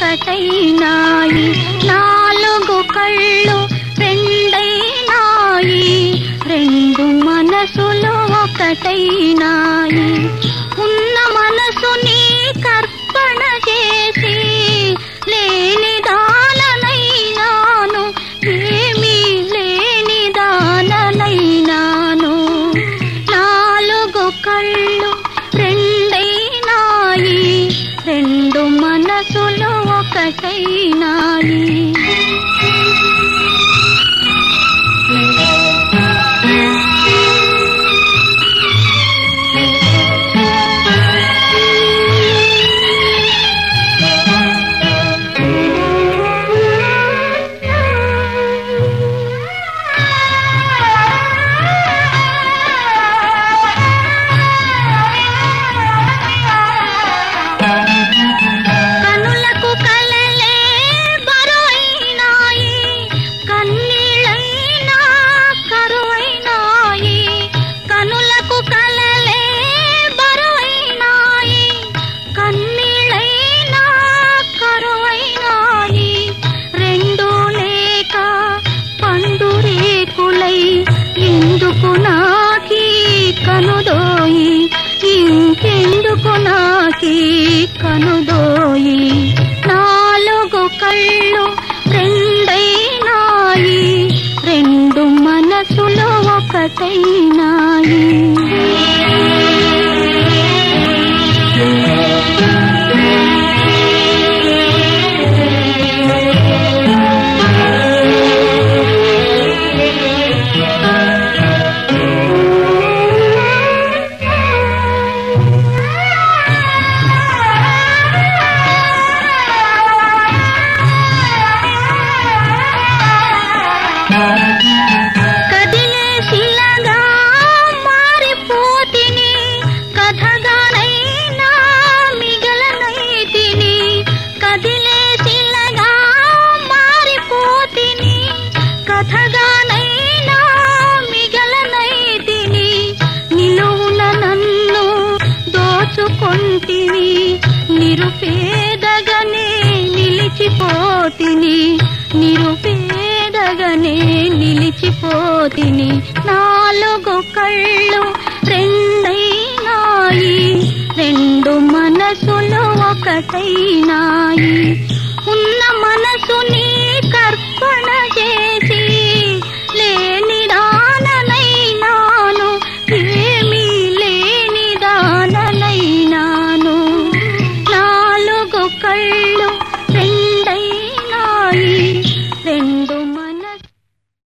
ఒకటైనాయి నాలుగు కళ్ళు రెండైనాయి రెండు మనసులు ఒకటైనాయి ఉన్న మనసుని కర్పణ చేసి లేని దాననైనాను ఏమీ లేని దాననైనాను నాలుగు కళ్ళు రెండైనాయి రెండు మనసులు ఒకటైనాయి కనులకు కలలే బరువైనాయి కన్నీళ్ళైనా కరువైనాయి కనులకు కలలే బరువైనాయి కన్నీళ్ళైనా కరువైనాయి రెండు లేక పండు రేకులై ఎందుకు నాకీ కనుదోయి ఇంకెందుకు నాకీ కనుదోయి నాలుగు కళ్ళు రెండైనాయి రెండు మనసులు ఒకటైనాయి కదిలే శిలగా మారిపోతిని కథగానైనా మిగలనైతిని కదిలే శిలగా మారిపోతిని కథగానైనా మిగలనైతిని నిలువున నన్ను దోచుకొంటివి నిరుపేదగనే నిలిచిపోతిని నిరుపేదగనే నిలిచిపోతిని నాలుగు కళ్ళు రెండైనాయి రెండు మనసులు ఒకటైనాయి